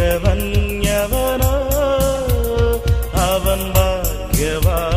இருக்கிறவன் எவனோ அவன் பாக்கியவான்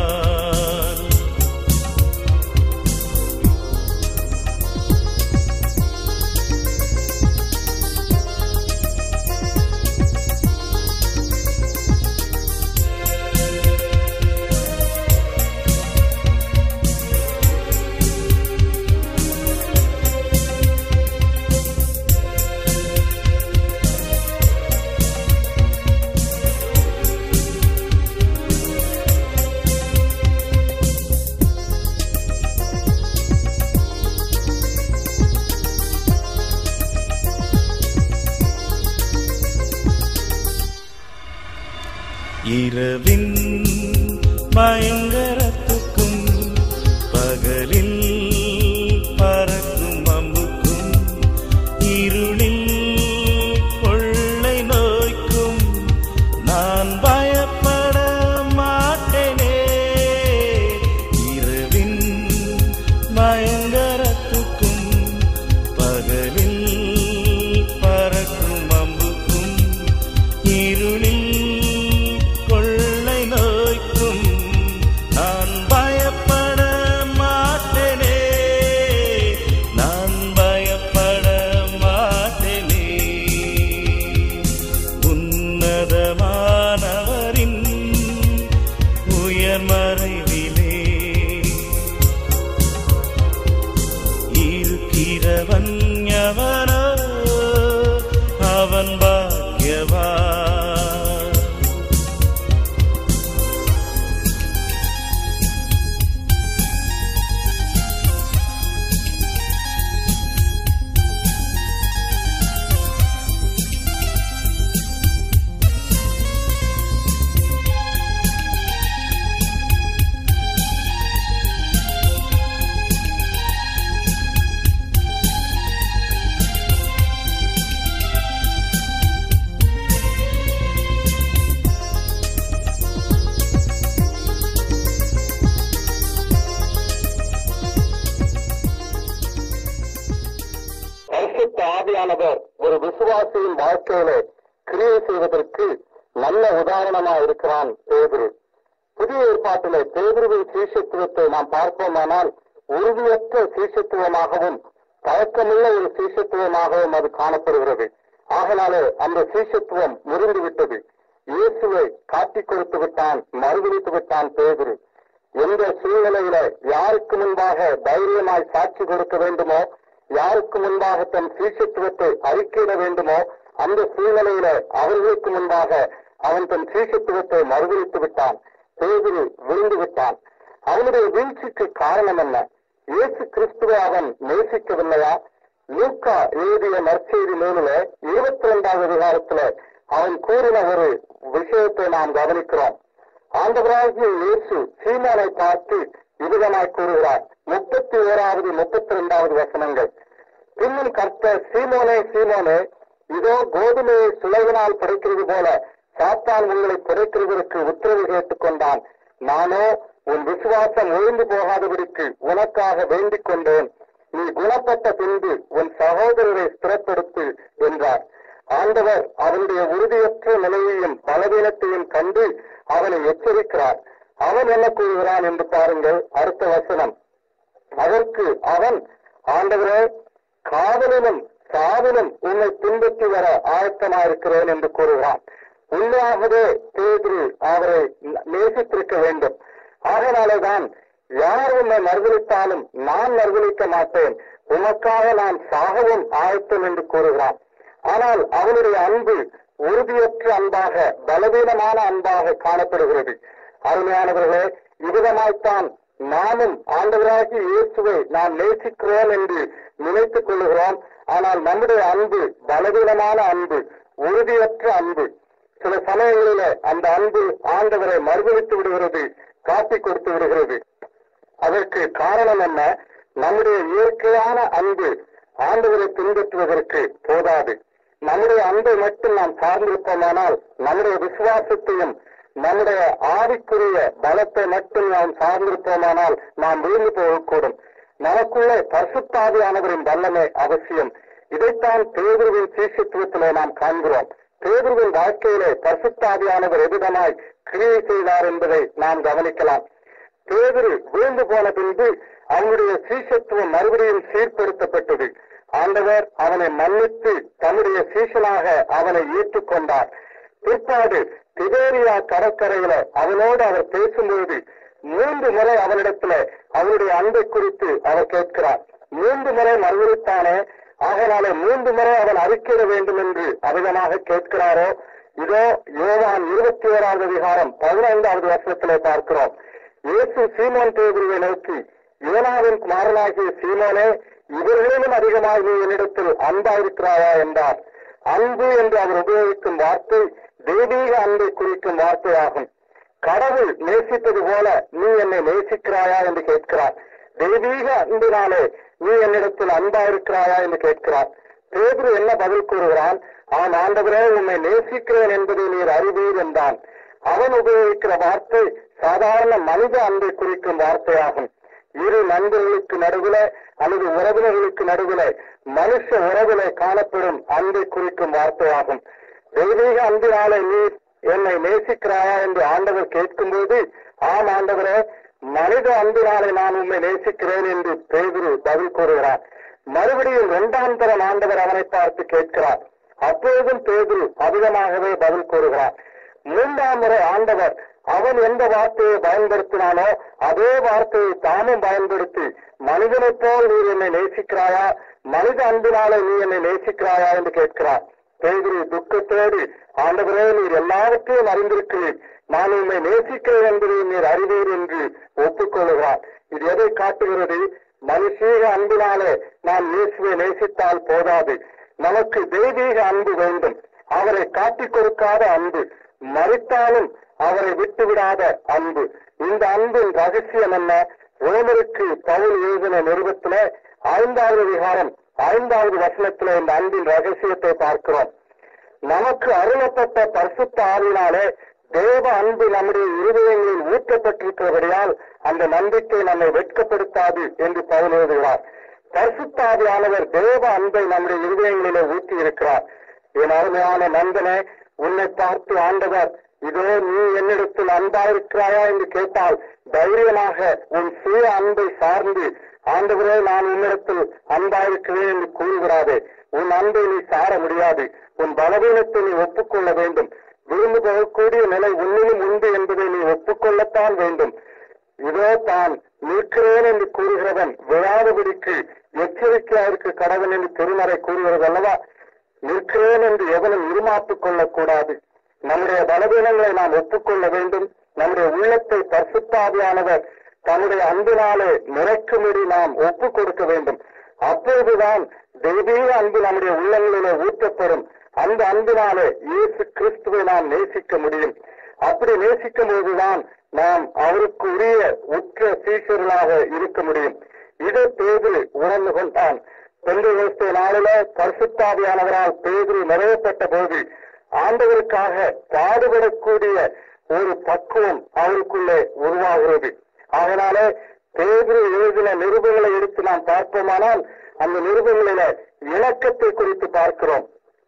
இரவின் பயங்கரத்துக்கும் பகலில் பறக்கும் அம்புக்கும் இருளில் கொள்ளை நோய்க்கும் நான் பயப்பட மாட்டேனே இரவின் பயங்கரத்துக்கும் பகலில் பறக்கும் அம்புக்கும் இருளில் கொள்ளை நோய்க்கும் நான் பயப்பட மாட்டேனே நான் பயப்பட மாட்டேனே உன்னதமானவரின் உயர்மறைவிலே இருக்கிறவன் எவனோ அவன் பாக்கியவான் பரிசுத்த ஆவியானவர் ஒரு விசுவாசியின் வாழ்க்கையிலே கிரியை செய்வதற்கு நல்ல உதாரணமா இருக்கிறான் பேதுரு புதிய ஏற்பாட்டிலே பேதுருவின் சீஷத்துவத்தை நாம் பார்ப்போமானால் உறுதியற்ற சீஷத்துவமாகவும் பழக்கமுள்ள ஒரு சீஷத்துவமாகவும் அது காணப்படுகிறது ஆகனாலே அந்த சீஷத்துவம் முறிந்து விட்டது இயேசுவை காட்டிக் கொடுத்து விட்டான் மறுதளித்து விட்டான் பேதுரு எந்த சூழ்நிலையில யாருக்கு முன்பாக தைரியமாய் சாட்சி கொடுக்க வேண்டுமோ யாருக்கு முன்பாக தன் சீஷத்துவத்தை அறிக்கையிட வேண்டுமோ அந்த சூழ்நிலையில அவர்களுக்கு முன்பாக அவன் தன் சீஷத்துவத்தை மறுதளித்து விட்டான் பேதுரு விழுந்து விட்டான் அவனுடைய வீழ்ச்சிக்கு காரணம் என்ன இயேசு கிறிஸ்துவை அவன் நேசிக்கவில்லையா லூக்கா எழுதிய நற்செய்தி நூலில இருபத்தி இரண்டாவது அதிகாரத்துல அவன் கூறின ஒரு விஷயத்தை நாம் கவனிக்கிறோம் ஆண்டவராகிய இயேசு சீமோனை பார்த்து இவ்விதமாய் கூறுகிறார் முப்பத்தி ஓராவது முப்பத்தி இரண்டாவது வசனங்கள் பின்னும் கர்த்தர் சீமோனே சீமோனே இதோ கோதுமையை சுளைவினால் புடைக்கிறது போல சாத்தான் உங்களை புடைக்கிறதற்கு உத்தரவு கேட்டுக் கொண்டான் நானோ உன் விசுவாசம் ஒழிந்து போகாதபடிக்கு உனக்காக வேண்டிக் கொண்டேன் நீ குணப்பட்ட பின்பு உன் சகோதரரை ஸ்திரப்படுத்து என்றார் ஆண்டவர் அவனுடைய உறுதியற்ற நிலையையும் பலவீனத்தையும் கண்டு அவனை எச்சரிக்கிறார் அவன் என்ன கூறுகிறான் என்று பாருங்கள் அடுத்த வசனம் அதற்கு அவன் ஆண்டவரே காதலிலும் சாவிலும் உன்னை பின்பற்றி வர ஆயத்தமாயிருக்கிறேன் என்று கூறுகிறான் உண்மையாகவே பேதுரு அவரை நேசித்திருக்க வேண்டும் ஆகனாலேதான் யார் உன்னை மறுதளித்தாலும் நான் மறுதளிக்க மாட்டேன் உமக்காக நான் சாகவும் ஆயத்தம் என்று கூறுகிறான் ஆனால் அவனுடைய அன்பு உறுதியற்ற அன்பாக பலவீனமான அன்பாக காணப்படுகிறது அருமையானவர்களே இவ்விதமாய்த்தான் நாமும் ஆண்டவராகிய இயேசுவை நாம் நேசிக்கிறோம் என்று நினைத்துக் கொள்ளுகிறோம் ஆனால் நம்முடைய அன்பு பலவீனமான அன்பு உறுதியற்ற அன்பு சில சமயங்களில அந்த அன்பு ஆண்டவரை மறுதளித்து விடுகிறது காட்டிக் கொடுத்து விடுகிறது அதற்கு காரணம் என்ன நம்முடைய இயற்கையான அன்பு ஆண்டவரை பின்பற்றுவதற்கு போதாது நம்முடைய அன்பை மட்டும் நாம் சார்ந்திருப்போமானால் நம்முடைய விசுவாசத்தையும் நம்முடைய ஆவிக்குரிய பலத்தை மட்டும் நாம் சார்ந்திருப்போமானால் நாம் விழுந்து போகக்கூடும் நமக்குள்ளே பரிசுத்தாவியானவரின் வல்லமை அவசியம் இதைத்தான் பேதுருவின் சீஷத்துவத்திலே நாம் காண்கிறோம் பேதுருவின் வாழ்க்கையிலே பரிசுத்தாவியானவர் எவ்விதமாய் கிரியை செய்தார் என்பதை நாம் கவனிக்கலாம் பேதுரு விழுந்து போன பின்பு அவனுடைய சீசத்துவம் மறுபடியும் சீர்படுத்தப்பட்டது ஆண்டவர் அவனை மன்னித்து தன்னுடைய சீசனாக அவனை ஏற்றுக்கொண்டார் பிற்பாடு திபேரியா கடற்கரையில அவனோடு அவர் பேசும்போது மூன்று முறை அவனிடத்துல அவருடைய அன்பை குறித்து அவர் கேட்கிறார் மூன்று முறை மறுவித்தானே ஆகனாலே மூன்று முறை அவன் அறிக்கையிட வேண்டும் என்று அவிதமாக கேட்கிறாரோ இதோ யோவான் இருபத்தி ஓராவது அதிகாரம் பதினைந்தாவது வருஷத்திலே பார்க்கிறோம் இயேசு சீமோன் பேதுருவை நோக்கி யோனாவின் குமாரனாகிய சீமோனே இவர்களிலும் அதிகமாக நீ என்னிடத்தில் அன்பாயிருக்கிறாயா என்றார் அன்பு என்று அவர் உபயோகிக்கும் வார்த்தை தெய்வீக அன்பை குறிக்கும் வார்த்தையாகும் கடவுள் நேசித்தது போல நீ என்னை நேசிக்கிறாயா என்று கேட்கிறார் தெய்வீக அன்பினாலே நீ என்னிடத்தில் அன்பா இருக்கிறாயா என்று கேட்கிறார் பேதுரு என்ன பதில் கூறுகிறான் ஆம் ஆண்டவரே உன்னை நேசிக்கிறேன் என்பதை நீர் அறிவீர் என்றான் அவன் உபயோகிக்கிற வார்த்தை சாதாரண மனித அன்பை குறிக்கும் வார்த்தையாகும் இரு நண்பர்களுக்கு நடுவில அல்லது உறவினர்களுக்கு நடுவில மனுஷ உறவில காணப்படும் அன்பை குறிக்கும் வார்த்தையாகும் தெய்வீக அன்பினாலே நீர் என்னை நேசிக்கிறாயா என்று ஆண்டவர் கேட்கும்போது ஆம் ஆண்டவரே மனித அன்பினாலே நான் உண்மை நேசிக்கிறேன் என்று பேதுரு பதில் கூறுகிறார் மறுபடியும் இரண்டாம் தரம் ஆண்டவர் அவனை பார்த்து கேட்கிறார் அப்பொழுதும் பேதுரு அதிகமாகவே பதில் கூறுகிறார் மூன்றாம் முறை ஆண்டவர் அவன் எந்த வார்த்தையை பயன்படுத்தினானோ அதே வார்த்தையை தாமும் பயன்படுத்தி மனிதனைப் போல் நீர் என்னை நேசிக்கிறாயா மனித அன்பினாலே நீ என்னை நேசிக்கிறாயா என்று கேட்கிறார் பேதுரு துக்கத்தோடு ஆண்டவரே நீர் எல்லாவற்றையும் அறிந்திருக்கிறீர் நான் உண்மை நேசிக்கிறேன் என்பதை நீர் அறிவீர் என்று ஒப்புக்கொள்கிறார் இது எதை காட்டுகிறது மனுஷீக அன்பினாலே நாம் இயேசுவை நேசித்தால் போதாது நமக்கு தெய்வீக அன்பு வேண்டும் அவரை காட்டிக் கொடுக்காத அன்பு மறித்தாலும் அவரை விட்டுவிடாத அன்பு இந்த அன்பின் ரகசியம் என்ன ரோமருக்கு பவுல் எழுதின நிருபத்தில ஐந்தாவது விகாரம் ஐந்தாவது வசனத்தில இந்த அன்பின் ரகசியத்தை பார்க்கிறோம் நமக்கு அருளப்பட்ட பரிசுத்த ஆவினாலே தேவ அன்பு நம்முடைய இருதயங்களில் ஊற்றப்பட்டிருக்கிறபடியால் அந்த நம்பிக்கை நம்மை வெட்கப்படுத்தாது என்று பவுல் எழுதுகிறார் பரிசுத்தாவியானவர் தேவ அன்பை நம்முடைய இருதயங்களிலே ஊற்றி இருக்கிறார் என் அருமையான நண்பனே உன்னை பார்த்து ஆண்டவர் இதோ நீ என்னிடத்தில் அன்பாயிருக்கிறாயா என்று கேட்டால் தைரியமாக உன் சுய அன்பை சார்ந்து ஆண்டவரே நான் உன்னிடத்தில் அன்பாயிருக்கிறேன் என்று கூறுகிறாதே உன் அன்பை நீ சார முடியாது உன் பலவீனத்தை நீ ஒப்புக்கொள்ள வேண்டும் விழுந்து போகக்கூடிய நிலை உன்னிலும் உண்டு என்பதை நீ ஒப்புக்கொள்ளத்தான் வேண்டும் இதோ தான் நிற்கிறேன் என்று கூறுகிறவன் விழாதபடிக்கு எச்சரிக்கையாயிருக்கு கடவுள் என்று திருமறை கூறுகிறது அல்லவா நிற்கிறேன் என்று எவனும் இருமாப்பிக் கொள்ளக்கூடாது நம்முடைய பலவீனங்களை நாம் ஒப்புக்கொள்ள வேண்டும் நம்முடைய உள்ளத்தை பரிசுத்தாவியானவர் தன்னுடைய அன்பினாலே நிறைக்கும்படி நாம் ஒப்புக் கொடுக்க வேண்டும் அப்போதுதான் தெய்வீக அன்பு நம்முடைய உள்ளங்களிலே ஊற்றப்படும் அந்த அன்பினாலே இயேசு கிறிஸ்துவை நாம் நேசிக்க முடியும் அப்படி நேசிக்கும் போதுதான் நாம் அவருக்கு உரிய உற்ற சீஷர்களாக இருக்க முடியும் இதை பேதுரு உணர்ந்து கொண்டான் பெந்தைவஸ்தை நாளில பரிசுத்தாவியானவரால் பேதுரு நிறைவேற்றப்பட்ட போது ஆண்டவருக்காக பாடுபடக்கூடிய ஒரு பக்குவம் அவருக்குள்ளே உருவாகிறது அதனாலே பேதுரு எழுதின நிருபங்களை எடுத்து நாம் பார்ப்போமானால் அந்த நிருபங்களில இணக்கத்தை குறித்து பார்க்கிறோம்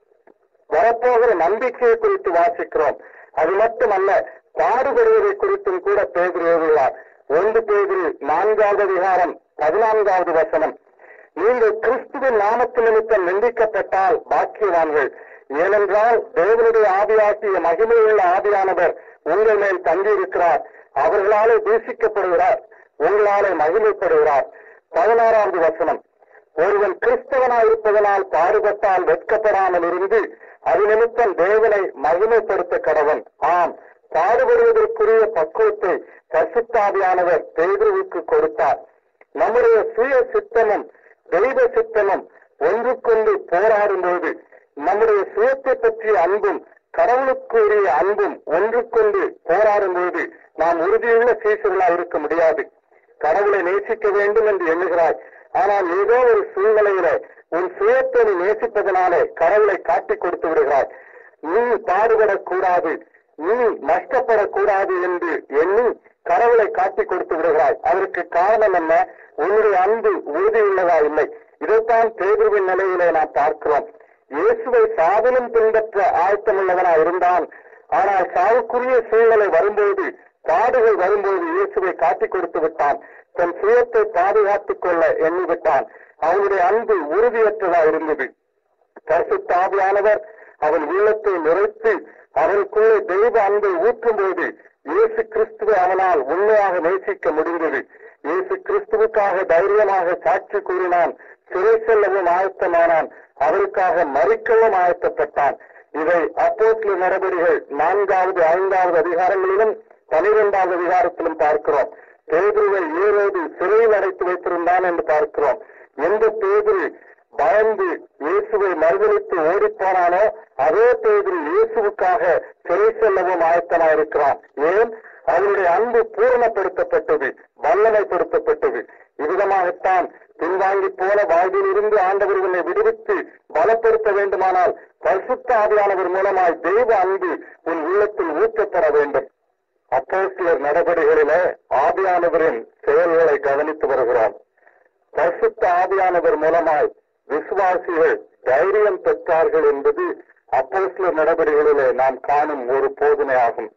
வரப்போகிற நம்பிக்கையை குறித்து வாசிக்கிறோம் அது மட்டுமல்ல பாடுபடுவதை குறித்தும் கூட பேதுரு எழுதுகிறார் ஒன்று பேதுரு நான்காவது அதிகாரம் பதினான்காவது வசனம் நீங்கள் கிறிஸ்துவின் நாமத்து நிமித்தம் நிந்திக்கப்பட்டால் பாக்கியவான்கள் ஏனென்றால் தேவனுடைய ஆவியாக்கிய மகிமையுள்ள ஆவியானவர் உங்கள் மேல் தங்கியிருக்கிறார் அவர்களாலே தூஷிக்கப்படுகிறார் உங்களாலே மகிமைப்படுகிறார் பதினாறாவது வசனம் ஒருவன் கிறிஸ்தவனாயிருப்பதனால் பாடுபட்டால் வெட்கப்படாமல் இருந்து அது நிமித்தம் தேவனை மகிமைப்படுத்த கடவன் ஆம் பாடுபடுவதற்குரிய பக்குவத்தை பசுத்தாவியானவர் பேதுருவுக்கு கொடுத்தார் நம்முடைய சுய சித்தமும் தெய்வ சித்தமும் ஒன்றுக்கொன்று போராடும்போது நம்முடைய சுயத்தை பற்றிய அன்பும் கடவுளுக்குரிய அன்பும் ஒன்றுக்கொண்டு போராடும்போது நாம் உறுதியுள்ள சீசர்களாக இருக்க முடியாது கடவுளை நேசிக்க வேண்டும் என்று எண்ணுகிறாய் ஆனால் ஏதோ ஒரு சூழ்நிலையில உன் சுயத்தை நீ நேசிப்பதனாலே கடவுளை காட்டிக் கொடுத்து விடுகிறாய் நீ பாடுபடக்கூடாது நீ நஷ்டப்படக்கூடாது என்று எண்ணி கடவுளை காட்டிக் கொடுத்து விடுகிறாய் அதற்கு காரணம் என்ன உன்னுடைய அன்பு உறுதியுள்ளதா இல்லை இதைத்தான் பேதுருவின் நிலையிலே நாம் பார்க்கிறோம் இயேசுவை சாதனம் பின்பற்ற ஆயத்தமுள்ளவனாய் இருந்தான் ஆனால் சாவுக்குரிய சூழ்நிலை வரும்போது பாடுகள் வரும்போது இயேசுவை காட்டிக் கொடுத்து விட்டான் தன் சுயத்தை பாதுகாத்துக் கொள்ள எண்ணிவிட்டான் அவனுடைய அன்பு உறுதியற்றதா இருந்தது பரிசுத்தாவியானவர் அவன் உள்ளத்தை நிறைத்து அவனுக்குள்ளே தெய்வ அன்பை ஊற்றும் போது இயேசு கிறிஸ்துவை அவனால் உண்மையாக நேசிக்க முடிந்தது இயேசு கிறிஸ்துவுக்காக தைரியமாக சாட்சி கூறினான் சிறை செல்லவும் ஆயத்தமானான் அவருக்காக மறிக்கவும் ஆயத்தப்பட்டான் இதை அப்போஸ்ல நடவடிகள் நான்காவது ஐந்தாவது அதிகாரங்களிலும் பனிரெண்டாவது அதிகாரத்திலும் பார்க்கிறோம் பேதுருவை ஏறோடு சிறையில் அடைத்து வைத்திருந்தான் என்று பார்க்கிறோம் எந்த பேதுரு பயந்து இயேசுவை மறுதளித்து ஓடிப்போனானோ அதே பேதுரு இயேசுவுக்காக சிறை செல்லவும் ஆயத்தமாயிருக்கிறான் ஏன் அவருடைய அன்பு பூரணப்படுத்தப்பட்டது வல்லமைப்படுத்தப்பட்டது இவ்விதமாகத்தான் பின்வாங்கி போன வாழ்விலிருந்து ஆண்டவர் உன்னை விடுவித்து பலப்படுத்த வேண்டுமானால் பரிசுத்த ஆவியானவர் மூலமாய் தெய்வ அன்பு உன் உள்ளத்தில் ஊற்றப்பட வேண்டும் அப்போஸ்தலர் நடவடிக்கைகளிலே ஆவியானவரின் செயல்களை கவனித்து வருகிறோம் பரிசுத்த ஆவியானவர் மூலமாய் விசுவாசிகள் தைரியம் பெற்றார்கள் என்பது அப்போஸ்தலர் நடவடிக்கைகளிலே நாம் காணும் ஒரு போதனையாகும்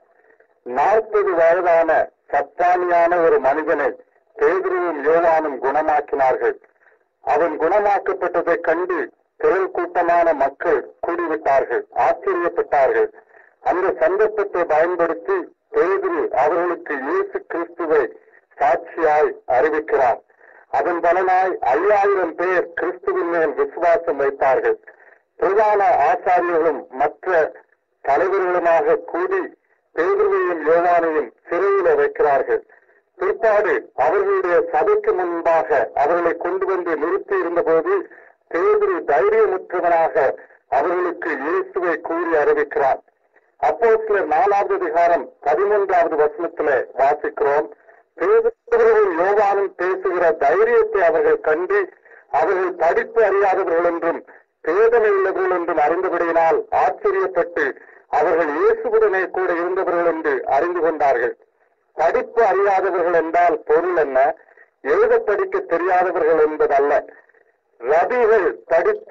நாற்பது வயதான சத்தானியான ஒரு மனிதனை பேதுருவும் யோவானும் குணமாக்கினார்கள் அவன் குணமாக்கப்பட்டதைக் கண்டு திரள் கூட்டமான மக்கள் கூடிவிட்டார்கள் ஆச்சரியப்பட்டார்கள் அந்த சந்தர்ப்பத்தை பயன்படுத்தி பேதுரு அவர்களுக்கு இயேசு கிறிஸ்துவை சாட்சியாய் அறிவிக்கிறார் அதன் பலனாய் ஐயாயிரம் பேர் கிறிஸ்துவின் மேல் விசுவாசம் வைத்தார்கள் பிரதான ஆசாரியர்களும் மற்ற தலைவர்களுமாக கூடி பேதுருவையும் யோவானையும் சிறையில வைக்கிறார்கள் பிற்பாடு அவர்களுடைய சபைக்கு முன்பாக அவர்களை கொண்டு வந்து நிறுத்தி இருந்தபோது பேதுரு தைரியமுற்றவனாக அவர்களுக்கு இயேசுவை கூறி அறிவிக்கிறார் அப்போ சிலர் நாலாவது அதிகாரம் பதிமூன்றாவது வசனத்துல வாசிக்கிறோம் பேதுருவும் யோவானும் பேசுகிற தைரியத்தை அவர்கள் கண்டு அவர்கள் படிப்பு அறியாதவர்கள் என்றும் பேதனை உள்ளவர்கள் என்றும் அறிந்தபடியினால் ஆச்சரியப்பட்டு அவர்கள் இயேசுவுடனே கூட இருந்தவர்கள் என்று அறிந்து கொண்டார்கள் படிப்பு அறியாதவர்கள் என்றால் பொருள் என்ன எழுத படிக்க தெரியாதவர்கள் என்பதல்ல ரபிகள் படித்த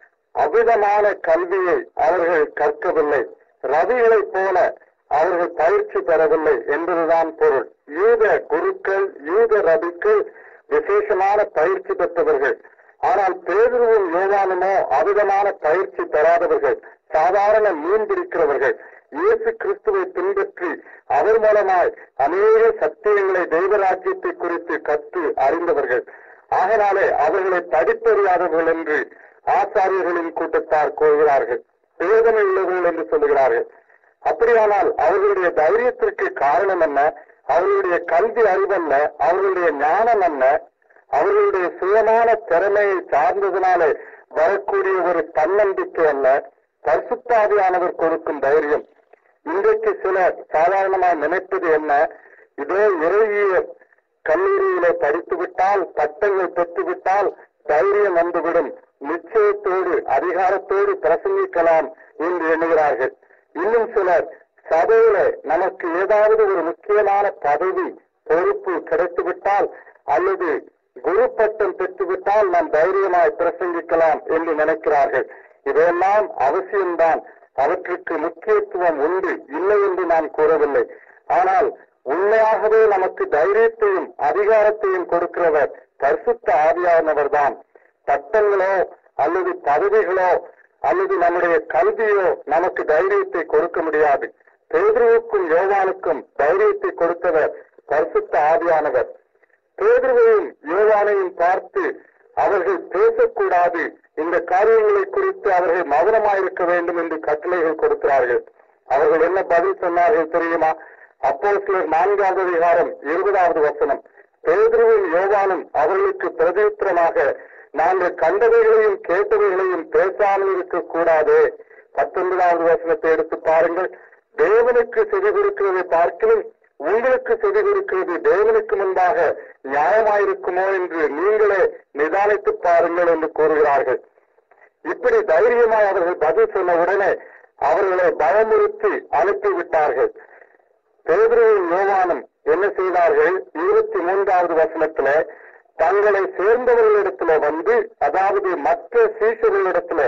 அவிதமான கல்வியை அவர்கள் கற்கவில்லை ரவிகளைப் போல அவர்கள் பயிற்சி பெறவில்லை என்பதுதான் பொருள் யூத குருக்கள் யூத ரபிக்கள் விசேஷமான பயிற்சி பெற்றவர்கள் ஆனால் பேதுருவும் யோவானுமோ அவிதமான பயிற்சி பெறாதவர்கள் சாதாரண மீன் பிடிக்கிறவர்கள் இயேசு கிறிஸ்துவை பின்பற்றி அவர் மூலமாய் அநேக சத்தியங்களை தெய்வராஜ்யத்தை குறித்து கற்று அறிந்தவர்கள் ஆகனாலே அவர்களை படிப்பறியாதவர்கள் என்று ஆசாரியர்களின் கூட்டத்தார் கூறுகிறார்கள் வேதனை உள்ளவர்கள் என்று சொல்லுகிறார்கள் அப்படியானால் அவர்களுடைய தைரியத்திற்கு காரணம் என்ன அவர்களுடைய கல்வி அறிவல்ல அவர்களுடைய ஞானம் என்ன அவர்களுடைய சுயமான திறமையை சார்ந்ததினாலே வரக்கூடிய ஒரு தன்னம்பிக்கை அல்ல பரிசுத்தாவியானவர் கொடுக்கும் தைரியம் இன்றைக்கு சிலர் சாதாரணமாக நினைப்பது என்ன இதோ இறையியல் கல்லூரியிலே படித்துவிட்டால் பட்டங்கள் பெற்றுவிட்டால் தைரியம் வந்துவிடும் நிச்சயத்தோடு அதிகாரத்தோடு பிரசங்கிக்கலாம் என்று எண்ணுகிறார்கள் இன்னும் சிலர் சபையில நமக்கு ஏதாவது ஒரு முக்கியமான பதவி பொறுப்பு கிடைத்துவிட்டால் அல்லது குரு பட்டம் பெற்றுவிட்டால் நாம் தைரியமாய் பிரசங்கிக்கலாம் என்று நினைக்கிறார்கள் இவையெல்லாம் அவசியம்தான் அவற்றுக்கு முக்கியத்துவம் உண்டு இல்லை என்று நான் கூறவில்லை ஆனால் உண்மையாகவே நமக்கு தைரியத்தையும் அதிகாரத்தையும் கொடுக்கிறவர் பரிசுத்த ஆவியானவர் தான் பட்டங்களோ அல்லது பதவிகளோ அல்லது நம்முடைய கல்வியோ நமக்கு தைரியத்தை கொடுக்க முடியாது பேதுருவுக்கும் யோவானுக்கும் தைரியத்தை கொடுத்தவர் பரிசுத்த ஆவியானவர் பேதுருவையும் யோவானையும் பார்த்து அவர்கள் பேசக்கூடாது இந்த காரியங்களை குறித்து அவர்கள் மௌனமாயிருக்க வேண்டும் என்று கட்டளைகள் கொடுக்கிறார்கள் அவர்கள் என்ன பதில் சொன்னார்கள் தெரியுமா அப்போ சிலர் நான்காவது அதிகாரம் இருபதாவது வசனம் பேதுருவும் யோவானும் அவர்களுக்கு பிரதியுத்தரமாக நாங்கள் கண்டவைகளையும் கேட்டவைகளையும் பேசாமல் இருக்கக்கூடாதே பத்தொன்பதாவது வசனத்தை எடுத்து பாருங்கள் தேவனுக்கு செவி கொடுக்கிறதை பார்க்கிலும் உங்களுக்கு செவி கொடுக்கிறது தேவனுக்கு முன்பாக நியாயமாயிருக்குமோ என்று நீங்களே நிதானித்து பாருங்கள் என்று கூறுகிறார்கள் இப்படி தைரியமாய் அவர்கள் பதில் சொன்ன உடனே அவர்களை பயமுறுத்தி அனுப்பிவிட்டார்கள் பேதுருவும் யோவானும் என்ன செய்தார்கள் இருபத்தி மூன்றாவது வசனத்துல தங்களை சேர்ந்தவர்களிடத்துல வந்து அதாவது மற்ற சீஷர்களிடத்துல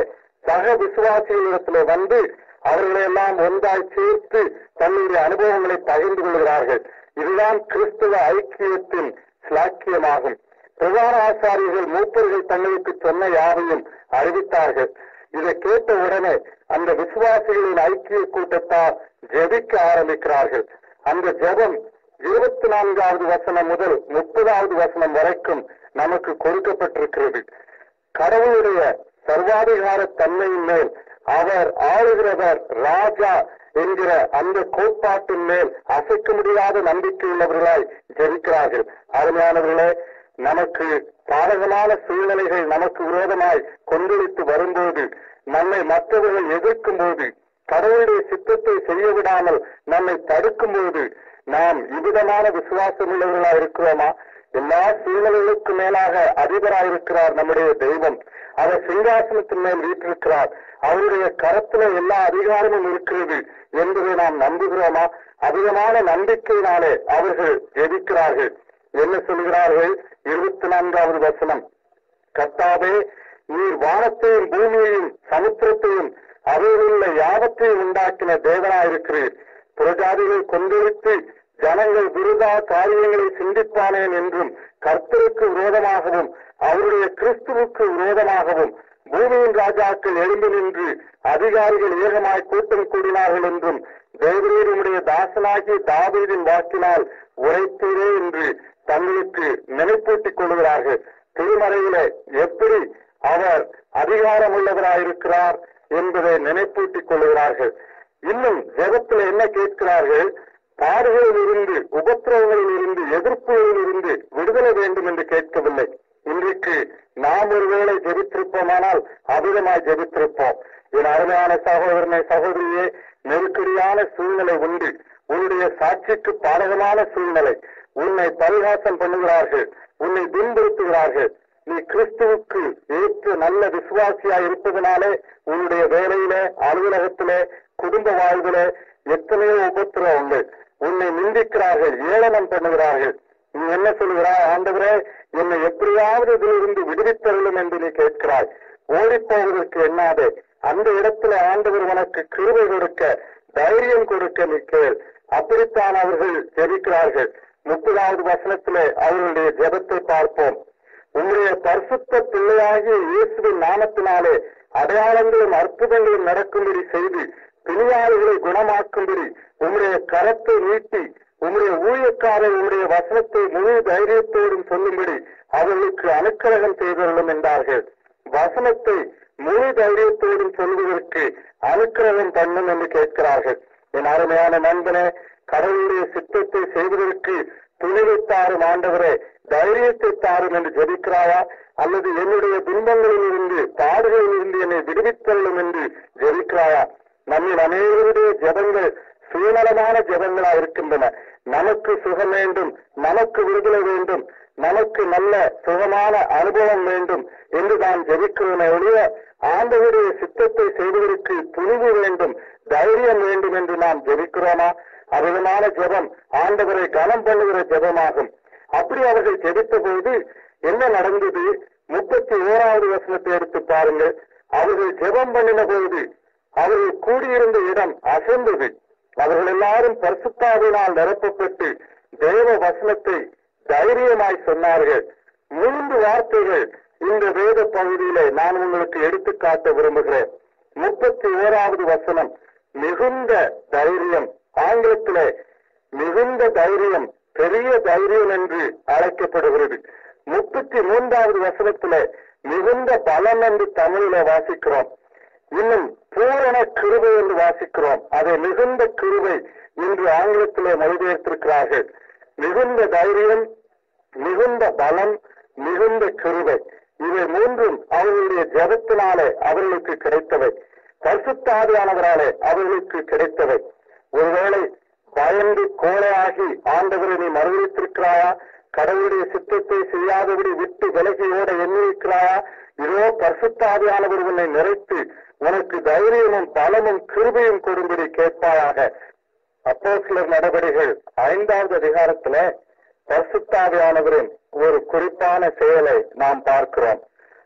சக விசுவாசிகளிடத்திலே வந்து அவர்களை எல்லாம் ஒன்றாய் சேர்த்து தன்னுடைய அனுபவங்களை பகிர்ந்து கொள்கிறார்கள் இதுதான் கிறிஸ்துவ ஐக்கியத்தின் சிலாக்கியமாகும் பிரதான ஆசாரியர்கள் மூப்பர்கள் தங்களுக்கு சொன்ன யாவையும் அறிவித்தார்கள் இதை கேட்ட உடனே அந்த விசுவாசிகளின் ஐக்கிய கூட்டத்தார் ஜெபிக்க ஆரம்பிக்கிறார்கள் அந்த ஜெபம் இருபத்தி நான்காவது வசனம் முதல் முப்பதாவது வசனம் வரைக்கும் நமக்கு கொடுக்கப்பட்டிருக்கிறது கடவுளுடைய சர்வாதிகார தன்மையின் மேல் அவர் ஆளுகிறவர் ராஜா என்கிற அந்த கோட்பாட்டின் மேல் அசைக்க முடியாத நம்பிக்கை உள்ளவர்களாய் ஜெபிக்கிறார்கள் அருமையானவர்களே நமக்கு பாதகமான சூழ்நிலைகள் நமக்கு விரோதமாய் கொந்தளித்து வரும்போது நம்மை மற்றவர்கள் எதிர்க்கும் போது கடவுளுடைய சித்தத்தை செய்ய விடாமல் நம்மை தடுக்கும் போது நாம் இவ்விதமான விசுவாசம் உள்ளவர்களாக இருக்கிறோமா எல்லா சூழ்நிலைகளுக்கு மேலாக அதிபராய் இருக்கிறார் நம்முடைய தெய்வம் அவர் சிங்காசனத்தின் மேல் வீற்றிருக்கிறார் அவருடைய கரத்துல எல்லா அதிகாரமும் இருக்கிறது என்பதை நாம் நம்புகிறோமா அதிகமான நம்பிக்கையினாலே அவர்கள் ஜெபிக்கிறார்கள் என்ன சொல்கிறார்கள் இருபத்தி நான்காவது வசனம் கர்த்தாவே நீர் வானத்தையும் பூமியையும் சமுத்திரத்தையும் அவையிலுள்ள யாவற்றையும் உண்டாக்கின தேவனாயிருக்கிறீர் புறஜாதிகள் கொந்தளித்து ஜனங்கள் விருதா காரியங்களை சிந்திப்பானேன் என்றும் கர்த்தருக்கு விரோதமாகவும் அவருடைய கிறிஸ்துவுக்கு விரோதமாகவும் பூமியின் ராஜாக்கள் எழுந்து நின்று அதிகாரிகள் ஏகமாய் கூட்டம் கூடினார்கள் என்றும் தேவரீருடைய தாசனாகிய தாவீதின் வாக்கினால் உரைத்தீரே என்று தங்களுக்கு நினைப்பூட்டிக் கொள்கிறார்கள் திருமறையிலே எப்படி அவர் அதிகாரம் உள்ளவராயிருக்கிறார் என்பதை நினைப்பூட்டிக் கொள்கிறார்கள் இன்னும் ஜெகத்தில் என்ன கேட்கிறார்கள் பாடுகளில் இருந்து உபத்திரவங்களில் இருந்து எதிர்ப்புகளில் இருந்து விடுதலை வேண்டும் என்று கேட்கவில்லை இன்றைக்கு நாம் ஒருவேளை ஜெபித்திருப்போமானால் அதிகமாய் ஜெபித்திருப்போம் என் அருமையான சகோதரனை சகோதரியே நெருக்கடியான சூழ்நிலை உண்டு உன்னுடைய சாட்சிக்கு பாதகமான சூழ்நிலை உன்னை பரிகாசம் பண்ணுகிறார்கள் உன்னை துன்புறுத்துகிறார்கள் நீ கிறிஸ்துவுக்கு ஏற்ற நல்ல விசுவாசியா இருப்பதனாலே உன்னுடைய வேலையிலே அலுவலகத்திலே குடும்ப வாழ்விலே எத்தனையோ உபத்திரவங்கள் உன்னை நிந்திக்கிறார்கள் ஏளனம் பண்ணுகிறார்கள் நீ என்ன சொல்கிறாய் ஆண்டவரே என்னை எப்படியாவது இதிலிருந்து விடுவித்தருளும் என்று நீ கேட்கிறாய் ஓடிப் போவதற்கு எண்ணாதே அந்த இடத்துல ஆண்டவர் உனக்கு கிருபை கொடுக்க தைரியம் கொடுக்க நீ கேள் அப்படித்தான் அவர்கள் ஜெபிக்கிறார்கள் முப்பதாவது வசனத்திலே அவர்களுடைய ஜெபத்தை பார்ப்போம் உங்களுடைய பரிசுத்த பிள்ளையாகிய இயேசுவின் நாமத்தினாலே அடையாளங்களும் அற்புதங்களும் நடக்கும்படி செய்து பிணியாளிகளை குணமாக்கும்படி உம்முடைய கரத்தை நீட்டி உம்முடைய ஊழியக்காரர் உம்முடைய வசனத்தை முழு தைரியத்தோடும் சொல்லும்படி அவர்களுக்கு அனுக்கிரகம் செய்தருளும் என்றார்கள் வசனத்தை முழு தைரியத்தோடும் சொல்வதற்கு அனுக்கிரகம் பண்ணும் என்று கேட்கிறார்கள் என் அருமையான நண்பனே கடவுளுடைய சித்தத்தை செய்வதற்கு துணிவை தாரும் ஆண்டவரே தைரியத்தை தாரும் என்று ஜெபிக்கிறாயா அல்லது என்னுடைய துன்பங்களில் இருந்து பாடுகளில் இருந்து என்னை விடுவித்தள்ளும் என்று ஜெபிக்கிறாயா நம்மில் அநேகருடைய ஜெபங்கள் சுயநலமான ஜெபங்களா இருக்கின்றன நமக்கு சுகம் வேண்டும் நமக்கு விடுதலை வேண்டும் நமக்கு நல்ல சுகமான அனுபவம் வேண்டும் என்று நாம் ஜெபிக்கிறோமே ஒழிய ஆண்டவருடைய சித்தத்தை செய்வதற்கு துணிவு வேண்டும் தைரியம் வேண்டும் என்று நாம் ஜெபிக்கிறோமா அதிகமான ஜெபம் ஆண்டவரை கனம் பண்ணுகிற ஜெபமாகும் அப்படி அவர்கள் ஜெபித்த போது என்ன நடந்தது முப்பத்தி ஓராவது வசனத்தை எடுத்து பாருங்கள் அவர்கள் ஜெபம் பண்ணின போது அவர்கள் கூடியிருந்த இடம் அசைந்தது அவர்கள் எல்லாரும் பரிசுத்தாவினால் நிரப்பப்பட்டு தேவ வசனத்தை தைரியமாய் சொன்னார்கள் மூன்று வார்த்தைகள் இந்த வேத பகுதியிலே நான் உங்களுக்கு எடுத்துக்காட்ட விரும்புகிறேன் முப்பத்தி ஓராவது வசனம் மிகுந்த தைரியம் ஆங்கிலத்திலே மிகுந்த தைரியம் பெரிய தைரியம் என்று அழைக்கப்படுகிறது முப்பத்தி மூன்றாவது வசனத்திலே மிகுந்த பலம் என்று தமிழிலே வாசிக்கிறோம் இன்னும் பூரண கிருபை என்று வாசிக்கிறோம் அதை மிகுந்த கிருபை என்று ஆங்கிலத்திலே மொழிபெயர்த்திருக்கிறார்கள் மிகுந்த தைரியம் மிகுந்த பலம் மிகுந்த கிருபை இவை மூன்றும் அவர்களுடைய ஜெபத்தினாலே அவர்களுக்கு கிடைத்தவை பரிசுத்தாதியானவராலே அவர்களுக்கு கிடைத்தவை ஒருவேளை பயந்து கோழையாகி ஆண்டவரை நீ மறுவித்திருக்கிறாயா கடவுளுடைய சித்தத்தை செய்யாதபடி விட்டு விலகி ஓட எண்ணிருக்கிறாயா இதோ பரிசுத்தாதியானவர் உன்னை நிறைத்து உனக்கு தைரியமும் பலமும் கிருபையும் கொடும்படி கேட்பாயாக அப்போ சிலர் நடவடிக்கைகள் ஐந்தாவது அதிகாரத்துல பரிசுத்தாவியானவரின் ஒரு குறிப்பான செயலை நாம் பார்க்கிறோம்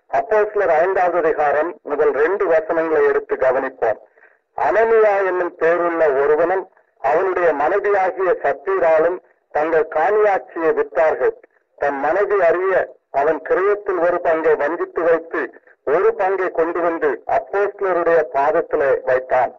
அப்போஸ்லர் ஐந்தாவது அதிகாரம் முதல் ரெண்டு வசனங்களை எடுத்து கவனிப்போம் அனனியா என்னும் பேருள்ள ஒருவனும் அவனுடைய மனைவியாகிய சத்தீராலும் தங்கள் காணியாட்சியை விற்றார்கள் தன் மனைவி அறிய அவன் கிரயத்தில் ஒரு பங்கை வஞ்சித்து வைத்து ஒரு பங்கை கொண்டு வந்து அப்போஸ்லருடைய பாதத்திலே வைத்தான்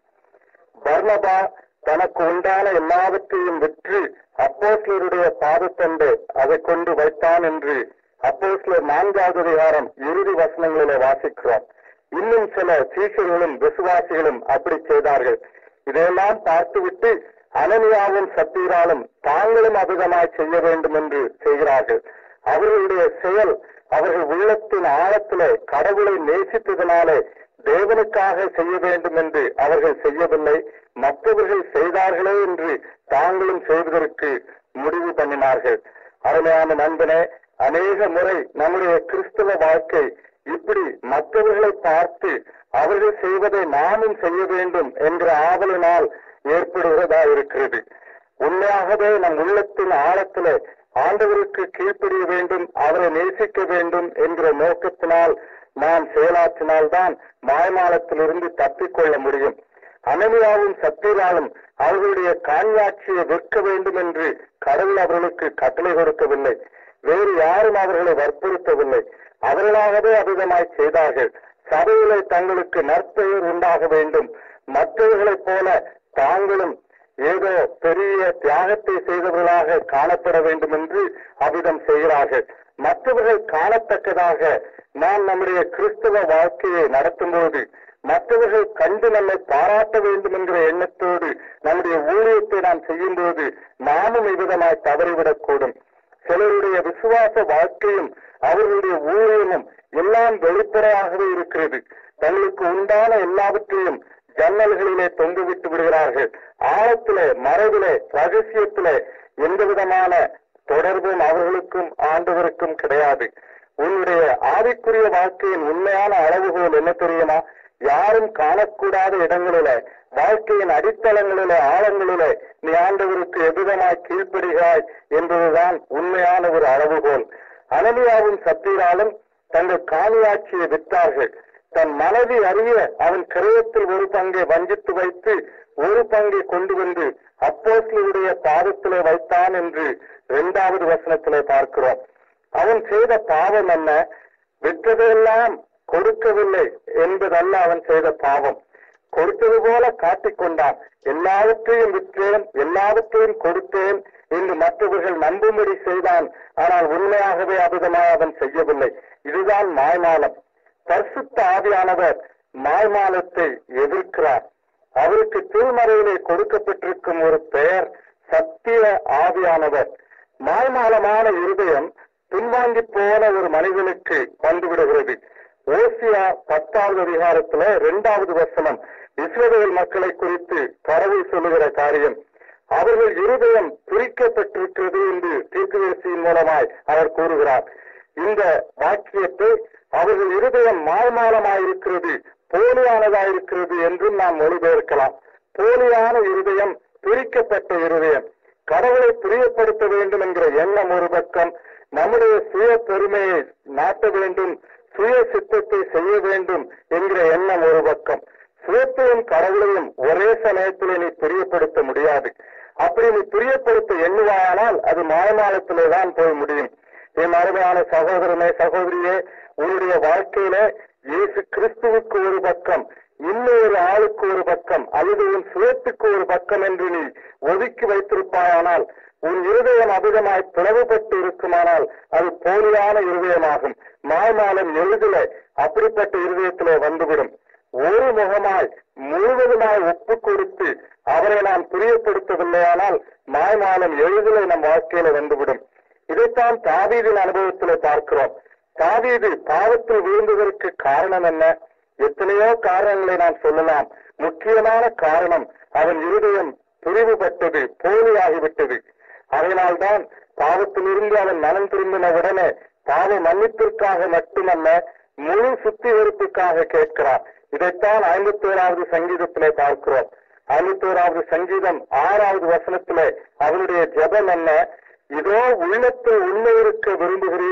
பர்னபா தனக்கு உண்டான எல்லாவற்றையும் விற்று அப்போஸ்லருடைய பாதத்தண்டு அதை கொண்டு வைத்தான் என்று அப்போஸ்லர் நான்காவது அதிகாரம் இறுதி வசனங்களிலே வாசிக்கிறோம் இன்னும் சில சீஷர்களும் விசுவாசிகளும் அப்படி செய்தார்கள் இதையெல்லாம் பார்த்துவிட்டு அனனியாவும் சத்தீராலும் தாங்களும் அதிகமாய் செய்ய வேண்டும் என்று செய்கிறார்கள் அவர்களுடைய செயல் அவர்கள் உள்ளத்தின் ஆழத்திலே கடவுளை நேசித்ததினாலே தேவனுக்காக செய்ய வேண்டும் என்று அவர்கள் செய்யவில்லை மற்றவர்கள் செய்தார்களே என்று தாங்களும் செய்வதற்கு முடிவு பண்ணினார்கள் அருமையான நண்பனே அநேக முறை நம்முடைய கிறிஸ்தவ வாழ்க்கை இப்படி மற்றவர்களை பார்த்து அவர்கள் செய்வதை நாமும் செய்ய வேண்டும் என்ற ஆவலினால் ஏற்படுகிறதா இருக்கிறது உண்மையாகவே நம் உள்ளத்தின் ஆழத்திலே ஆண்டவருக்கு கீழ்ப்படிய வேண்டும் அவரை நேசிக்க வேண்டும் என்கிற நோக்கத்தினால் நாம் செயலாற்றினால்தான் மாய்மாலத்திலிருந்து தப்பிக்கொள்ள முடியும் அனனியாவும் சத்தீராலும் அவர்களுடைய காணியாட்சியை விற்க வேண்டும் என்று கடவுள் அவர்களுக்கு கட்டளை கொடுக்கவில்லை வேறு யாரும் அவர்களை வற்புறுத்தவில்லை அவர்களாகவே அபிதமாய் செய்தார்கள் சபையிலே தங்களுக்கு நற்பெயர் உண்டாக வேண்டும் மற்றவர்களைப் போல தாங்களும் ஏதோ பெரிய தியாகத்தை செய்தவர்களாக காணப்பட வேண்டும் என்று அவ்விதம் செய்கிறார்கள் மற்றவர்கள் காணத்தக்கதாக நாம் நம்முடைய கிறிஸ்தவ வாழ்க்கையை நடத்தும்போது மற்றவர்கள் கண்டு நம்மை பாராட்ட வேண்டும் என்கிற எண்ணத்தோடு நம்முடைய ஊழியத்தை நாம் செய்யும்போது நாமும் இவ்விதமாய் தவறிவிடக்கூடும் சிலருடைய விசுவாச வாழ்க்கையும் அவர்களுடைய ஊழியமும் எல்லாம் வெளிப்படையாகவே இருக்கிறது தங்களுக்கு உண்டான எல்லாவற்றையும் ஜன்னல்களிலே தொங்க விட்டு விடுகிறார்கள் ஆழத்திலே மறைவிலே ரகசியத்திலே எந்த விதமான தொடர்பும் அவர்களுக்கும் ஆண்டவருக்கும் கிடையாது உன்னுடைய ஆவிக்குரிய வாழ்க்கையின் உண்மையான அளவுகோல் என்ன தெரியுமா யாரும் காணக்கூடாத இடங்களிலே வாழ்க்கையின் அடித்தளங்களிலே ஆழங்களிலே நீ ஆண்டவருக்கு எவ்விதமாய் கீழ்ப்படுகிறாய் என்பதுதான் உண்மையான ஒரு அளவுகோல் அனலியாவும் சத்தீராலும் தங்கள் காணியாட்சியை விற்றார்கள் தன் மனைவி அறிய அவன் கிரயத்தில் ஒரு பங்கை வஞ்சித்து வைத்து ஒரு பங்கை கொண்டு வந்து அப்போஸ்லருடைய பாதத்திலே வைத்தான் என்று இரண்டாவது வசனத்திலே பார்க்கிறோம் அவன் செய்த பாவம் என்ன விற்றதையெல்லாம் கொடுக்கவில்லை என்பதல்ல அவன் செய்த பாவம் கொடுத்தது போல காட்டிக்கொண்டான் எல்லாவற்றையும் விற்றேன் எல்லாவற்றையும் கொடுத்தேன் என்று மற்றவர்கள் நம்பும்படி செய்தான் ஆனால் உண்மையாகவே அபிதமாய் அவன் செய்யவில்லை இதுதான் மாய்மாலம் பரிசுத்த ஆவியானவர் மாய்மாலத்தை எதிர்க்கிறார் அவருக்கு திருமறையிலே கொடுக்கப்பட்டிருக்கும் ஒரு பெயர் சத்திய ஆவியானவர் மாய்மாலமான இருதயம் பின்வாங்கி போன ஒரு மனிதனுக்கு வந்துவிடுகிறது ஓசியா பத்தாவது அதிகாரத்துல இரண்டாவது வசனம் இஸ்ரேல் மக்களை குறித்து கடவுள் சொல்லுகிற காரியம் அவர்கள் இருதயம் பிரிக்கப்பட்டிருக்கிறது என்று தீர்க்கதரிசியின் மூலமாய் அவர் கூறுகிறார் இந்த வாக்கியத்தை அவர்கள் இருதயம் மாய்மாலமாயிருக்கிறது போலியானதாயிருக்கிறது என்றும் நாம் மொழிபெயர்க்கலாம் போலியான இருதயம் பிரிக்கப்பட்ட இருதயம் கடவுளை பிரியப்படுத்த வேண்டும் என்கிற எண்ணம் ஒரு பக்கம் நம்முடைய சுய பெருமையை நாட்ட வேண்டும் சுய சித்தத்தை செய்ய வேண்டும் என்கிற எண்ணம் ஒரு பக்கம் சுயத்தையும் கடவுளையும் ஒரே சமயத்திலே நீ பிரியப்படுத்த முடியாது அப்படி நீ பிரியப்படுத்த எண்ணுவாயானால் அது மாயமாலத்திலே தான் போய் முடியும் என் அருமையான சகோதரனே சகோதரியே உன்னுடைய வாழ்க்கையில இயேசு கிறிஸ்துவுக்கு ஒரு பக்கம் இன்னொரு ஆளுக்கு ஒரு பக்கம் அல்லது உன் சுயத்துக்கு ஒரு பக்கம் என்று நீ ஒதுக்கி வைத்திருப்பாயானால் உன் இருதயம் அதிகமாய் பிளவுபட்டு இருக்குமானால் அது போலியான இருதயமாகும் மாய்மாலம் எளிதில அப்படிப்பட்ட இருதயத்திலே வந்துவிடும் ஒரு முகமாய் முழுவதுமாய் ஒப்பு கொடுத்து அவரை நாம் பிரியப்படுத்தவில்லையானால் மாய்மாலம் எளிதில நம் வாழ்க்கையில வந்துவிடும் இதைத்தான் தாவீதின் அனுபவத்திலே பார்க்கிறோம் தாவீது பாவத்தில் விழுந்ததற்கு காரணம் என்ன எத்தனையோ காரணங்களை நாம் சொல்லலாம் முக்கியமான காரணம் அவன் இருதயம் பிரிவுபட்டது போலியாகிவிட்டது அதனால்தான் பாவத்திலிருந்து அவன் மனம் திரும்பின உடனே பாவ மன்னிப்பிற்காக மட்டுமல்ல முழு சுத்திகரிப்புக்காக கேட்கிறார் இதைத்தான் ஐம்பத்தி ஓராவது சங்கீதத்திலே பார்க்கிறோம் ஐம்பத்தி ஓராவது சங்கீதம் ஆறாவது வசனத்திலே அவனுடைய ஜெபம் என்ன இதோ உள்ளத்தில் உண்மை இருக்க விரும்புகிறீர்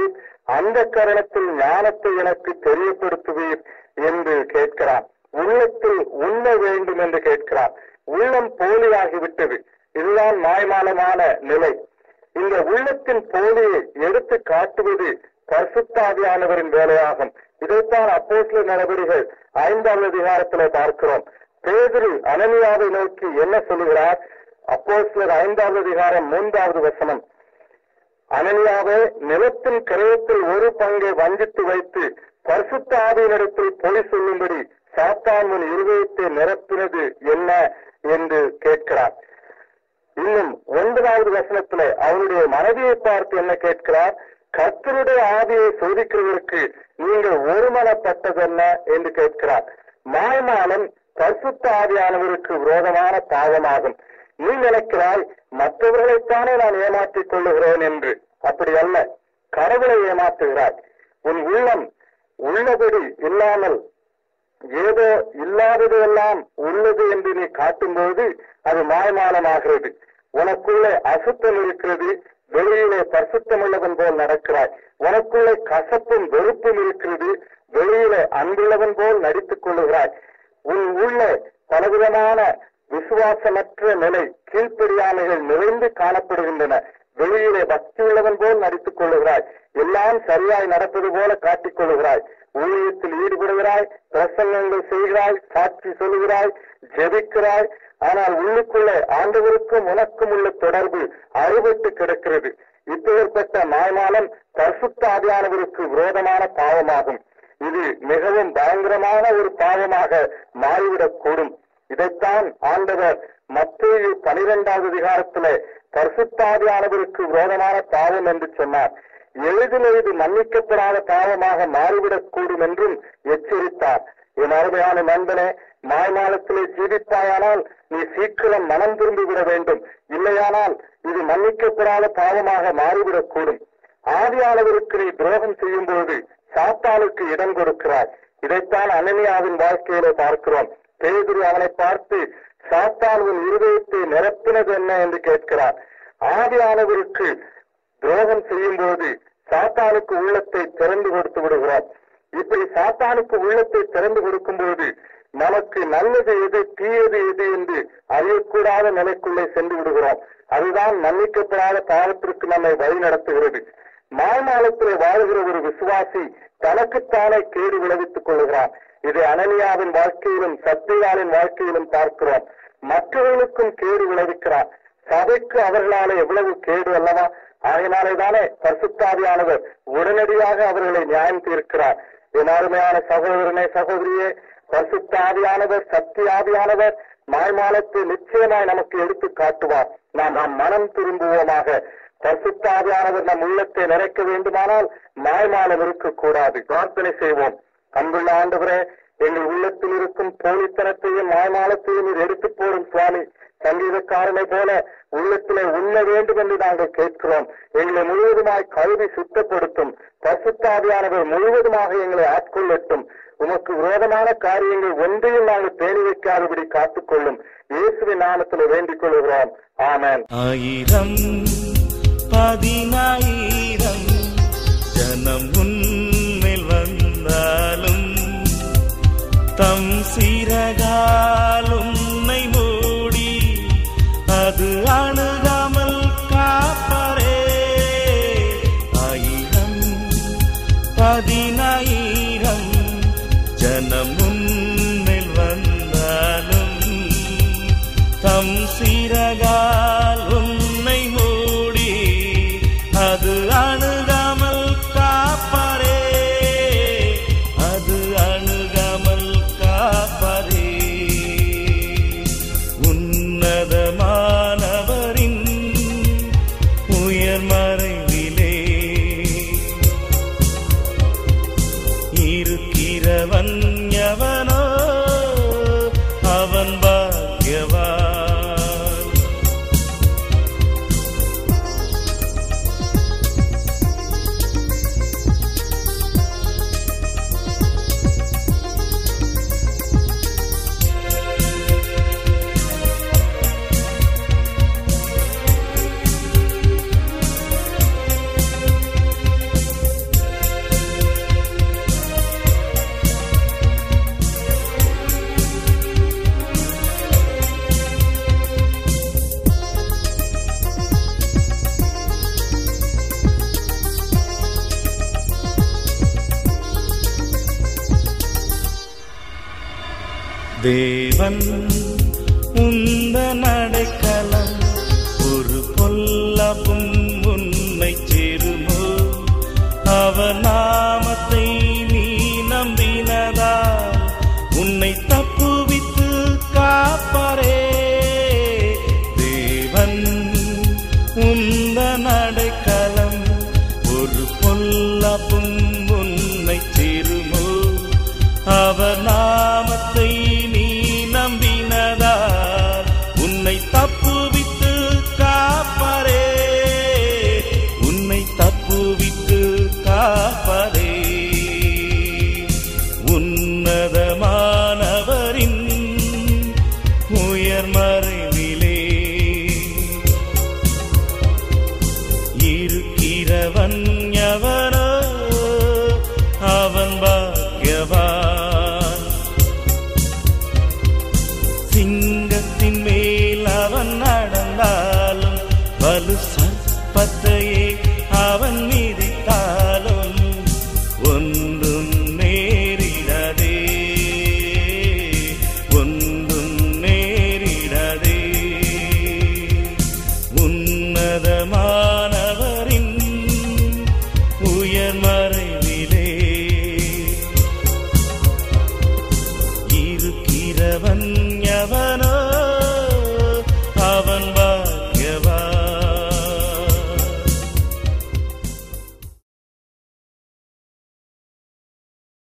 அந்த கரணத்தில் ஞானத்தை எனக்கு தெரியப்படுத்துவீர் என்று கேட்கிறான் உள்ளத்தில் உண்ண வேண்டும் என்று கேட்கிறான் உள்ளம் போலியாகிவிட்டது இதுதான் மாய்மாலமான நிலை இந்த உள்ளத்தின் போலியை எடுத்து காட்டுவது பரிசுத்தாதியானவரின் வேலையாகும் இதைத்தான் அப்போஸ்ல நடவடிகள் ஐந்தாவது அதிகாரத்திலே பார்க்கிறோம் பேதுரு அனனியாவை நோக்கி என்ன சொல்லுகிறார் அப்போஸ்லர் ஐந்தாவது அதிகாரம் மூன்றாவது வசனம் அனனியாவே நிலத்தின் கிரயத்தில் ஒரு பங்கை வஞ்சித்து வைத்து பரிசுத்த ஆவியினிடத்தில் பொய் சொல்லும்படி சாத்தான் உன் இருதயத்தை நிரப்பினது என்ன என்று கேட்கிறார் இன்னும் ஒன்பதாவது வசனத்துல அவருடைய மனைவியை பார்த்து என்ன கேட்கிறார் கர்த்தருடைய ஆவியை சோதிக்கிறவருக்கு நீங்கள் ஒருமனப்பட்டது என்ன என்று கேட்கிறார் மாய்மாலம் பரிசுத்த ஆவியானவருக்கு விரோதமான பாவமாகும் நீ நினைக்கிறாய் மற்றவர்களைத்தானே நான் ஏமாற்றிக் கொள்ளுகிறேன் என்று அப்படி அல்ல கடவுளை ஏமாற்றுகிறாய் உன் உள்ளம் உள்ளபடி இல்லாமல் ஏதோ இல்லாதது எல்லாம் உள்ளது என்று நீ காட்டும்போது அது மாய்மாலமாகிறது உனக்குள்ளே அசுத்தம் இருக்கிறது வெளியிலே பரிசுத்தம் உள்ளவன் போல் நடக்கிறாய் உனக்குள்ளே கசப்பும் வெறுப்பும் இருக்கிறது வெளியிலே அன்புள்ளவன் போல் நடித்துக் கொள்ளுகிறாய் உன் உள்ளே பலவிதமான விசுவாசமற்ற நிலை கீழ்ப்படியாமைகள் நிறைந்து காணப்படுகின்றன வெளியிலே பக்தி உள்ளவன் போல் நடித்துக் கொள்ளுகிறாய் எல்லாம் சரியாய் நடப்பது போல காட்டிக் கொள்ளுகிறாய் ஊழியத்தில் ஈடுபடுகிறாய் பிரசங்கங்கள் செய்கிறாய் சாட்சி சொல்லுகிறாய் ஜெபிக்கிறாய் ஆனால் உள்ளுக்குள்ளே ஆண்டவருக்கும் உனக்கும் உள்ள தொடர்பு அறுபட்டு கிடக்கிறது இப்பேற்பட்ட மாய்மாலம் பரிசுத்த ஆவியானவருக்கு விரோதமான பாவமாகும் இது மிகவும் பயங்கரமான ஒரு பாவமாக மாறிவிடக் கூடும் இதைத்தான் ஆண்டவர் மத்திய பனிரெண்டாவது அதிகாரத்திலே பரிசுத்தாவியானவருக்கு விரோதமான பாவம் என்று சொன்னார் எளிதில் இது மன்னிக்கப்படாத பாவமாக மாறிவிடக் கூடும் என்றும் எச்சரித்தார் என் அருமையான நண்பனே மாய்மாலத்திலே ஜீவித்தாயானால் நீ சீக்கிரம் மனம் திரும்பி விட வேண்டும் இல்லையானால் இது மன்னிக்கப்படாத பாவமாக மாறிவிடக் கூடும் ஆவியானவருக்கு நீ துரோகம் செய்யும் போது சாத்தானுக்கு இடம் கொடுக்கிறாய் இதைத்தான் அனனியாவின் வாழ்க்கையிலே பார்க்கிறோம் பேதுரு அவனை பார்த்து சாத்தான் உன் இருதயத்தை நிரப்பினது என்ன என்று கேட்கிறார் ஆவியானவருக்கு துரோகம் செய்யும் போது சாத்தானுக்கு உள்ளத்தை திறந்து கொடுத்து விடுகிறோம் இப்படி சாத்தானுக்கு உள்ளத்தை திறந்து கொடுக்கும் போது நமக்கு நல்லது எது தீயது எது என்று அறியக்கூடாத நிலைக்குள்ளே சென்று விடுகிறோம் அதுதான் மன்னிக்கப்படாத பாவத்திற்கு நம்மை வழி நடத்துகிறது மாய்மாலத்திலே வாழ்கிற ஒரு விசுவாசி தனக்குத்தானே கேடு விளைவித்துக் கொள்கிறான் இதை அனனியாவின் வாழ்க்கையிலும் சத்தியாவின் வாழ்க்கையிலும் பார்க்கிறோம் மற்றவர்களுக்கும் கேடு விளைவிக்கிறார் சபைக்கு அவர்களாலே எவ்வளவு கேடு அல்லவா ஆகினாலே தானே பரிசுத்தாவியானவர் உடனடியாக அவர்களை நியாயம் தீர்க்கிறார் என் அருமையான சகோதரனே சகோதரியே பரிசுத்தாவியானவர் சத்தியாவியானவர் மாய்மாலத்தை நிச்சயமாய் நமக்கு எடுத்து காட்டுவார் நாம் நாம் மனம் திரும்புவோமாக பரிசுத்தாவியானவர் நம் உள்ளத்தை நிறைக்க வேண்டுமானால் மாய்மாலம் இருக்கக்கூடாது பிரார்த்தனை செய்வோம் அன்புள்ள ஆண்டவரே எங்கள் உள்ளத்தில் இருக்கும் போலித்தனத்தையும் மாய்மாலத்தையும் நீர் எடுத்து போடும் சுவாமி சங்கீதக்காரனை போல உள்ளத்திலே உண்ண வேண்டும் என்று நாங்கள் கேட்கிறோம் எங்களை முழுவதுமாய் கல்வி சுத்தப்படுத்தும் பசுத்தாவியானவர் முழுவதுமாக எங்களை ஆட்கொள்ளட்டும் உமக்கு விரோதமான காரியங்கள் ஒன்றையும் நாங்கள் பேணி வைக்காதபடி காத்துக்கொள்ளும் இயேசுவின் நாமத்தில் வேண்டிக் கொள்கிறோம் ஆமென் ஆயிரம் பதினாயிரம் ஜனம் உன்னில் வந்தாலும் தம் சிறகால் உன்னை மூடி அது அணுகாமல் காப்பரே ஆயிரம் பதினாயிரம் ஜனம் உன்னில் வந்தாலும் தம் சிறகால் உன்னை மூடி அது அணுகாமல் காப்பரே அது அணுகாமல் காப்பரே உன்னதமானவரின் உயர்மறைவிலே இருக்கிறவன் எவனோ அவன் பாக்கியவான் தேவன் உந்த நடைக்கலம் ஒரு பொல்லப்பும் உன்னை சேருமோ அவர் நாமத்தை நீ நம்பினதா உன்னை தப்புவித்து காப்பாரே தேவன் உந்த நடைக்கலம் ஒரு பொல்லப்பும் உன்னை சேருமோ அவர் நாமத்தை நீ நம்பினதால் உன்னை தப்புவித்து காப்பாரே உன்னை தப்புவித்து காப்பாரே உன்னதமானவரின் உயர் மறைவிலே இருக்கிறவன் எவனோ அவன் பாக்கியவான் சிங்கத்தின் மேல் அவன் நடந்தாலும் வலு சர்ப்பத்தையே அவன் மிதித்தாலும் ஒன்றும் நேரிடதே ஒன்றும் நேரிடதே உன்னதமானவரின் உயர் மறைவிலே இருக்கிறவன் எவனோ